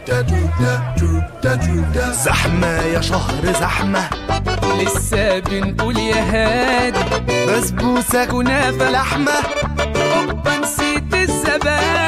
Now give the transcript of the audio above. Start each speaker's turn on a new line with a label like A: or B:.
A: زحمة يا شهر زحمة
B: لسه بنقول يا هادي
A: بسبوسة
B: كنافة لحمة اوبا نسيت الزبادي